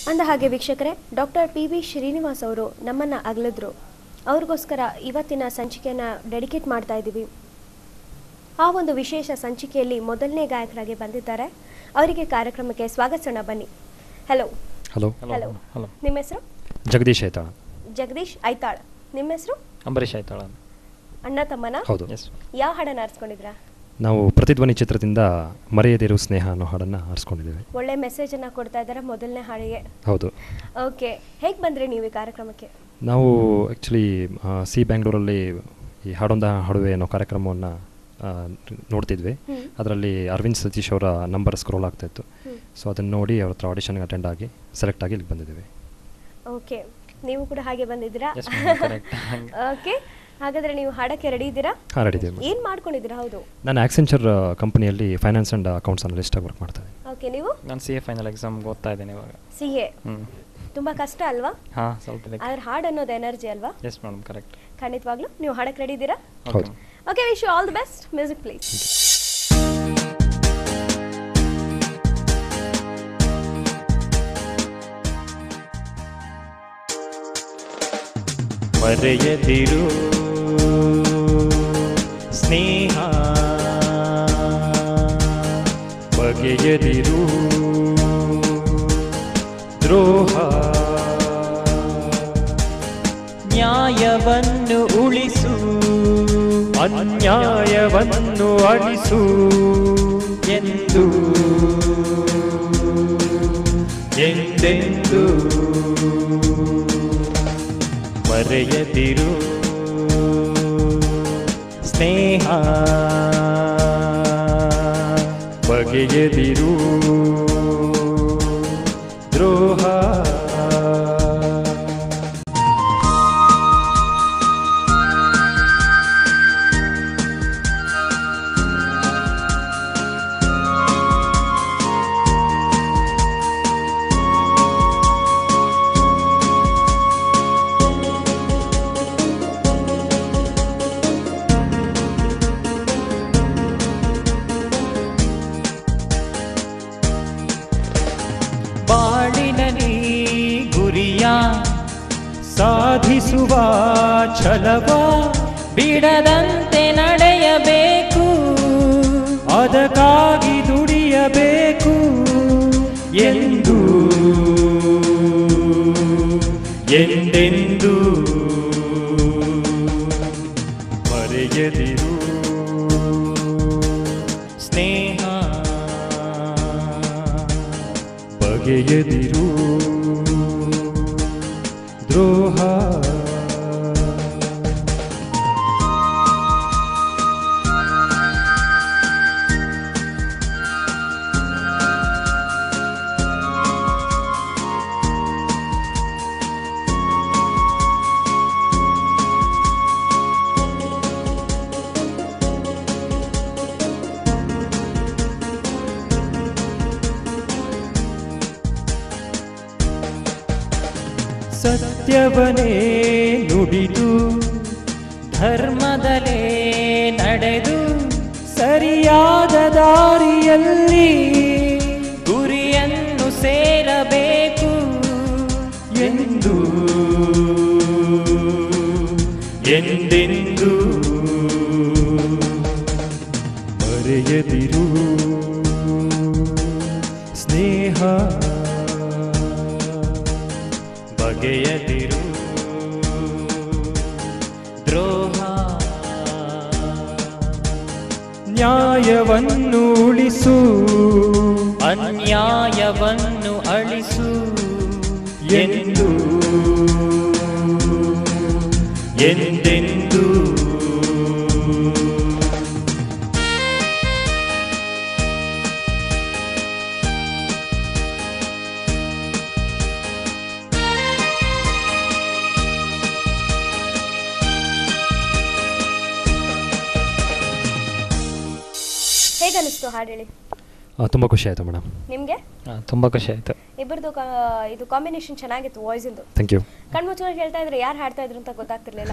ಅಂದ ಹಾಗೆ ವೀಕ್ಷಕರೇ ಡಾಕ್ಟರ್ ಪಿ ವಿ ಶ್ರೀನಿವಾಸ್ ಅವರು ನಮ್ಮನ್ನು ಅಗಲಿದ್ರು ಅವ್ರಿಗೋಸ್ಕರ ಇವತ್ತಿನ ಸಂಚಿಕೆಯನ್ನು ಡೆಡಿಕೇಟ್ ಮಾಡ್ತಾ ಇದ್ದೀವಿ ಆ ಒಂದು ವಿಶೇಷ ಸಂಚಿಕೆಯಲ್ಲಿ ಮೊದಲನೇ ಗಾಯಕರಾಗಿ ಬಂದಿದ್ದಾರೆ ಅವರಿಗೆ ಕಾರ್ಯಕ್ರಮಕ್ಕೆ ಸ್ವಾಗತಿಸೋಣ ಬನ್ನಿ ಹಲೋ ಹಲೋ ಹಲೋ ಹಲೋ ನಿಮ್ಮ ಹೆಸರು ಜಗದೀಶ್ ಆಯ್ತಾಳ ಜಗದೀಶ್ ಐತಾಳ್ ನಿಮ್ಮ ಹೆಸರು ಅಂಬರೀಷ್ ಆಯ್ತಾಳ ಅಣ್ಣ ತಮ್ಮನ ಹೌದು ಎಸ್ ಯಾವ ಹಾಡನ್ನು ಆರಿಸ್ಕೊಂಡಿದ್ರಾ ನಾವು ಪ್ರತಿಧ್ವನಿ ಚಿತ್ರದಿಂದ ಮರೆಯದಿರು ಸ್ನೇಹ ಅನ್ನೋ ಹಾಡನ್ನು ಆರಿಸ್ಕೊಂಡಿದ್ದೇವೆ ಒಳ್ಳೆ ಮೆಸೇಜನ್ನು ಕೊಡ್ತಾ ಇದ್ದಾರೆ ಮೊದಲನೇ ಹಾಡಿಗೆ ಹೌದು ಓಕೆ ಹೇಗೆ ಬಂದ್ರಿ ನೀವು ಈ ಕಾರ್ಯಕ್ರಮಕ್ಕೆ ನಾವು ಆ್ಯಕ್ಚುಲಿ ಸಿ ಬ್ಯಾಂಗ್ಳೂರಲ್ಲಿ ಈ ಹಾಡೊಂದ ಹಾಡುವೆ ಅನ್ನೋ ಕಾರ್ಯಕ್ರಮವನ್ನು ನೋಡ್ತಿದ್ವಿ ಹ್ಮ್. ಅದರಲ್ಲಿ ಅರವಿಂದ್ ಸತೀಶ್ ಅವರ ನಂಬರ್ ಸ್ಕ್ರೋಲ್ ಆಗ್ತಾ ಇತ್ತು ಹ್ಮ್. ಸೊ ಅದನ್ನು ನೋಡಿ ಅವ್ರ ಹತ್ರ ಆಡಿಷನ್ಗೆ ಅಟೆಂಡ್ ಆಗಿ ಸೆಲೆಕ್ಟ್ ಆಗಿ ಇಲ್ಲಿಗೆ ಬಂದಿದ್ದೀವಿ ಓಕೆ ನೀವು ಕೂಡ ಹಾಗೆ ಬಂದಿದ್ದೀರಾ Yes, ma'am, correct. ಹಂಗೆ. ಓಕೆ ಹಾಗಾದ್ರೆ ನೀವು ಹಾಡಕ್ಕೆ ರೆಡಿ ಇದ್ದೀರಾ ಹಾಂ ರೆಡಿದ್ದೀವಿ ಏನ್ ಮಾಡ್ಕೊಂಡಿದ್ದೀರಾ ಹೌದು ನಾನು ಆಕ್ಸೆಂಚರ್ ಕಂಪನಿಯಲ್ಲಿ ಫೈನಾನ್ಸ್ ಆ್ಯಂಡ್ ಅಕೌಂಟ್ಸ್ ಅನಲಿಸ್ಟಾಗಿ ವರ್ಕ್ ಮಾಡ್ತೇನೆ ಓಕೆ ನೀವು ನಾನು ಸಿ ಎ ಫೈನಲ್ ಎಕ್ಸಾಮ್ಗೆ ಓದ್ತಾ ಇದ್ದೇನೆ ಇವಾಗ ಸಿ ಎ ಹ್ಞೂ ತುಂಬಾ ಕಷ್ಟ ಅಲ್ವಾ ಹಾಂ ಸ್ವಲ್ಪ ಇದೆ ಆದ್ರೆ ಹಾಡ್ ಅನ್ನೋದು ಎನರ್ಜಿ ಅಲ್ವಾ ಎಸ್ ಮೇಡಮ್ ಕರೆಕ್ಟ್ ಖಂಡಿತವಾಗ್ಲೂ ನೀವು ಹಾಡಕ್ಕೆ ರೆಡಿ ಇದ್ದೀರಾ ಹೌದು okay wish you all the best music please ಮರೆಯದಿರು ಸ್ನೇಹ ಬಗೆಯದಿರು ದ್ರೋಹ ನ್ಯಾಯವನ್ನು ಉಳಿಸು ಅನ್ಯಾಯವನ್ನು ಅಳಿಸು ಎಂದು ಎಂದೆಂದು ಮರೆಯದಿರು ಸ್ನೇಹ ಬಗೆಯದಿರು ದ್ರೋಹ ಬಾಳಿನಲ್ಲಿ ಗುರಿಯ ಸಾಧಿಸುವ ಛಲವ ಬಿಡದಂತೆ ನಡೆಯಬೇಕು ಅದಕ್ಕಾಗಿ ದುಡಿಯಬೇಕು ಎಂದು ಎಂದೆಂದು ಮರೆಯದಿರು ಸ್ನೇಹ ಬಗೆಯದಿರು ದ್ರೋಹ ಸತ್ಯವನೇ ನುಡಿದು ಧರ್ಮದಲೇ ನಡೆದು ಸರಿಯಾದ ದಾರಿಯಲ್ಲಿ ಗುರಿಯನ್ನು ಸೇರಬೇಕು ಎಂದು ಎಂದೆಂದು ಮರೆಯದಿರು ಸ್ನೇಹ ಬಗೆಯದಿರು ದ್ರೋಹ ನ್ಯಾಯವನ್ನು ಉಳಿಸು ಅನ್ಯಾಯವನ್ನು ಅಳಿಸು ಎಂದು ಎಂದೆಂದು ಹೇಗನ್ನಿಸ್ತು ಹಾಡು ಹೇಳಿ ತುಂಬ ಖುಷಿ ಆಯಿತು ಮೇಡಮ್ ನಿಮ್ಗೆ ತುಂಬ ಖುಷಿ ಆಯಿತು ಇಬ್ಬರದು ಇದು ಕಾಂಬಿನೇಷನ್ ಚೆನ್ನಾಗಿತ್ತು ವಾಯ್ಸಿಂದು ಥ್ಯಾಂಕ್ ಯು ಕಣ್ಮುಚ್ಕೊಂಡು ಹೇಳ್ತಾ ಇದ್ರೆ ಯಾರು ಹಾಡ್ತಾ ಇದ್ರು ಅಂತ ಗೊತ್ತಾಗ್ತಿರ್ಲಿಲ್ಲ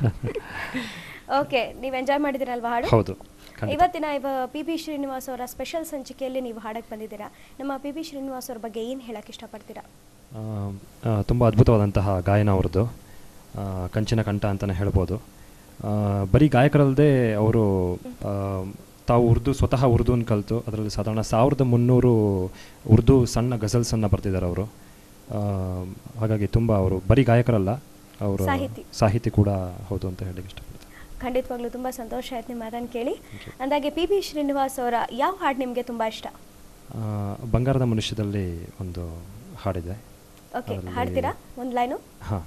ಓಕೆ ನೀವು ಎಂಜಾಯ್ ಮಾಡಿದಿರಲ್ವಾ ಹಾಡು ಹೌದು ಖಂಡಿತ. ಇವತ್ತಿನ ಇವ ಪಿ ಬಿ ಶ್ರೀನಿವಾಸ್ ಅವರ ಸ್ಪೆಷಲ್ ಸಂಚಿಕೆಯಲ್ಲಿ ನೀವು ಹಾಡಕ್ಕೆ ಬಂದಿದ್ದೀರಾ ನಮ್ಮ ಪಿ ಬಿ ಶ್ರೀನಿವಾಸ್ ಅವ್ರ ಬಗ್ಗೆ ಏನು ಹೇಳಕ್ಕೆ ಇಷ್ಟಪಡ್ತೀರಾ ತುಂಬ ಅದ್ಭುತವಾದಂತಹ ಗಾಯನ ಅವ್ರದ್ದು ಆ, ಕಂಚಿನ ಕಂಠ ಅಂತಲೇ ಹೇಳ್ಬೋದು ಆ, ಬರೀ ಗಾಯಕರಲ್ಲದೆ ಅವರು ಆ, ತಾವು ಉರ್ದು ಸ್ವತಃ ಉರ್ದುನ ಕಲಿತು ಅದರಲ್ಲಿ ಸಾಧಾರಣ ಸಾವಿರದ ಮುನ್ನೂರು ಉರ್ದು ಸಣ್ಣ ಗಜಲ್ಸನ್ನು ಬರ್ತಿದ್ದಾರೆ ಅವರು ಹಾಗಾಗಿ ತುಂಬ ಅವರು ಬರೀ ಗಾಯಕರಲ್ಲ ಅವರು ಸಾಹಿತಿ. ಸಾಹಿತಿ ಕೂಡ ಹೌದು ಅಂತ ಹೇಳಿ ಇಷ್ಟಪಡ್ತೀನಿ ಖಂಡಿತವಾಗ್ಲೂ ತುಂಬ ಸಂತೋಷ ಆಯ್ತು ನಿಮ್ಮ ಮಾತನ್ನು ಕೇಳಿ ಅಂದಾಗೆ ಪಿ ಬಿ ಶ್ರೀನಿವಾಸ್ ಅವರ ಯಾವ ಹಾಡು ನಿಮಗೆ ತುಂಬ ಇಷ್ಟ ಆ, ಬಂಗಾರದ ಮನುಷ್ಯದಲ್ಲಿ ಒಂದು ಹಾಡಿದೆ ಓಕೆ ಅದರಲ್ಲಿ- ಹಾಡ್ತೀರಾ ಒಂದು ಲೈನು ಹಾಂ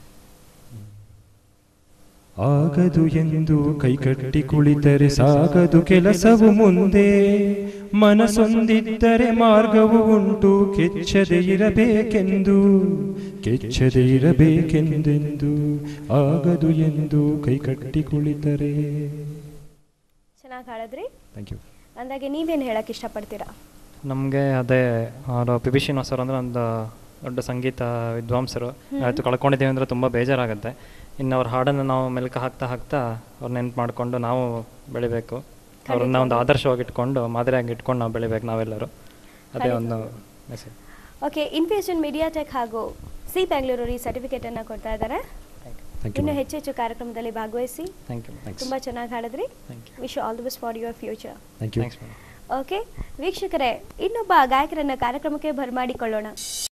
ಆಗದು ಎಂದು ಕೈಕಟ್ಟಿ ಕುಳಿತರೆ ಸಾಗದು ಕೆಲಸವು ಮುಂದೆ ಮನಸೊಂದಿದ್ದರೆ ಮಾರ್ಗವು ಉಂಟು ಕೆಚ್ಚದೆ ಇರಬೇಕೆಂದು ಕೆಚ್ಚದೆ ಇರಬೇಕೆಂದೆಂದು ಆಗದು ಎಂದು ಕೈಕಟ್ಟಿ ಕುಳಿತರೆ ಚೆನ್ನಾಗಿ ಹಾಡಿದ್ರಿ ಥ್ಯಾಂಕ್ ಯು ಅಂದಾಗೆ ನೀವೇನು ಹೇಳಕ್ಕೆ ಇಷ್ಟಪಡ್ತೀರಾ ನಮಗೆ ಅದೇ ಅವರು ಪಿ ಬಿ ಶ್ರೀನಿವಾಸ್ ಅವರು ಅಂದರೆ ಒಂದು ದೊಡ್ಡ ಸಂಗೀತ ವಿದ್ವಾಂಸರು ಆಯಿತು ಕಳ್ಕೊಂಡಿದ್ದೀವಿ ಅಂದರೆ ತುಂಬ ಬೇಜಾರಾಗುತ್ತೆ ಇನ್ನು ಅವ್ರ ಹಾಡನ್ನು ನಾವು ಮೆಲುಕು ಹಾಕ್ತಾ ಹಾಕ್ತಾ ಅವ್ರು ನೆನ್ಪು ಮಾಡಿಕೊಂಡು ನಾವು ಬೆಳಿಬೇಕು ಅವ್ರನ್ನ ಒಂದು ಆದರ್ಶವಾಗಿ ಇಟ್ಕೊಂಡು ಮಾದರಿಯಾಗಿ ಇಟ್ಕೊಂಡು ನಾವು ಬೆಳಿಬೇಕು ನಾವೆಲ್ಲರೂ ಅದೇ ಒಂದು message okay Infusion Media Tech ಹಾಗೂ ಸಿ ಬೆಂಗಳೂರು ಈ ಸರ್ಟಿಫಿಕೇಟನ್ನು ಕೊಡ್ತಾ ಇದ್ದಾರೆ ಥ್ಯಾಂಕ್ ಯು ಇನ್ನು ಹೆಚ್ಚು ಹೆಚ್ಚು ಕಾರ್ಯಕ್ರಮದಲ್ಲಿ ಭಾಗವಹಿಸಿ ಥ್ಯಾಂಕ್ ಯು Thanks. ತುಂಬ ಚೆನ್ನಾಗಿ ಹಾಡಿದ್ರಿ Thank you. Wish all the best for your future thank you thanks madam okay ವೀಕ್ಷಕರೇ ಇನ್ನೊಬ್ಬ ಗಾಯಕರನ್ನ ಕಾರ್ಯಕ್ರಮಕ್ಕೆ ಬರಮಾಡಿಕೊಳ್ಳೋಣ